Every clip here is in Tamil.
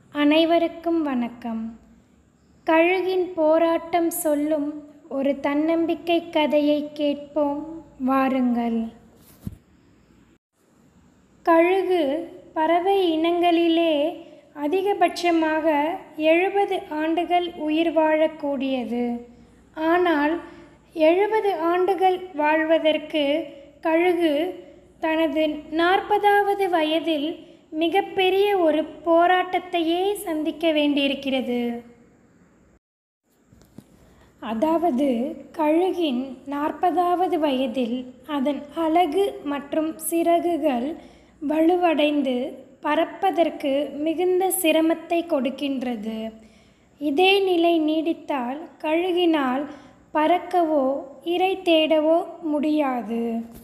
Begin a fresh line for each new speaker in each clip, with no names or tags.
அனைவருக்கும் வணக்கம் கழுகின் போராட்டம் சொல்லும் ஒரு தன்னம்பிக்கை கதையை கேட்போம் வாருங்கள் கழுகு பறவை இனங்களிலே அதிகபட்சமாக எழுபது ஆண்டுகள் உயிர் வாழக்கூடியது ஆனால் எழுபது ஆண்டுகள் வாழ்வதற்கு கழுகு தனது நாற்பதாவது வயதில் மிகப்பெரிய ஒரு போராட்டத்தையே சந்திக்க வேண்டியிருக்கிறது அதாவது கழுகின் நாற்பதாவது வயதில் அதன் அலகு மற்றும் சிறகுகள் வலுவடைந்து பறப்பதற்கு மிகுந்த சிரமத்தை கொடுக்கின்றது இதே நிலை நீடித்தால் கழுகினால் பறக்கவோ இரை தேடவோ முடியாது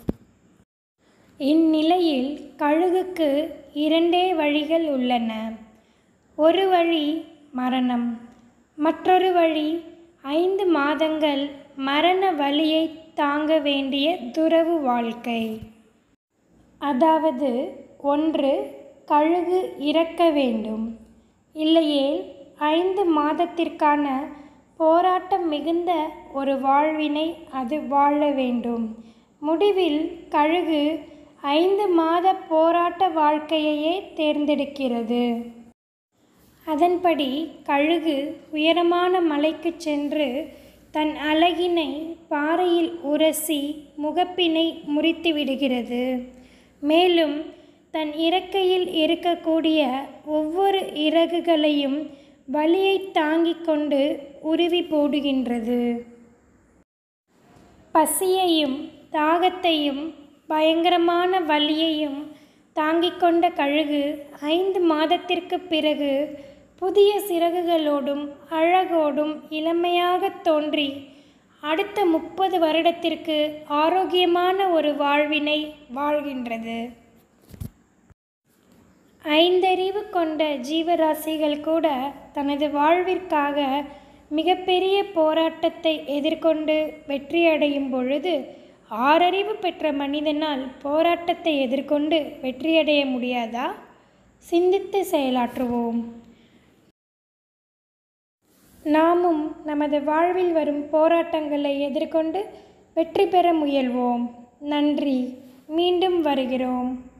இந்நிலையில் கழுகுக்கு இரண்டே வழிகள் உள்ளன ஒரு வழி மரணம் மற்றொரு வழி ஐந்து மாதங்கள் மரண வலியை தாங்க வேண்டிய துறவு வாழ்க்கை அதாவது ஒன்று கழுகு இறக்க வேண்டும் இல்லையேல் ஐந்து மாதத்திற்கான போராட்டம் மிகுந்த ஒரு வாழ்வினை அது வாழ வேண்டும் முடிவில் கழுகு ஐந்து மாத போராட்ட வாழ்க்கையையே தேர்ந்தெடுக்கிறது அதன்படி கழுகு உயரமான மலைக்கு சென்று தன் அலகினை பாறையில் உரசி முகப்பினை முறித்து விடுகிறது மேலும் தன் இறக்கையில் இருக்கக்கூடிய ஒவ்வொரு இறகுகளையும் வலியை தாங்கிக் கொண்டு உருவி போடுகின்றது பசியையும் தாகத்தையும் பயங்கரமான வலியையும் தாங்கிக் கொண்ட கழுகு ஐந்து மாதத்திற்கு பிறகு புதிய சிறகுகளோடும் அழகோடும் இளமையாக தோன்றி அடுத்த முப்பது வருடத்திற்கு ஆரோக்கியமான ஒரு வாழ்வினை வாழ்கின்றது ஐந்தறிவு கொண்ட ஜீவராசிகள் கூட தனது வாழ்விற்காக மிகப்பெரிய போராட்டத்தை எதிர்கொண்டு வெற்றியடையும் பொழுது ஆறறிவு பெற்ற மனிதனால் போராட்டத்தை எதிர்கொண்டு வெற்றியடைய முடியாதா சிந்தித்து செயலாற்றுவோம் நாமும் நமது வாழ்வில் வரும் போராட்டங்களை எதிர்கொண்டு வெற்றி பெற முயல்வோம் நன்றி மீண்டும் வருகிறோம்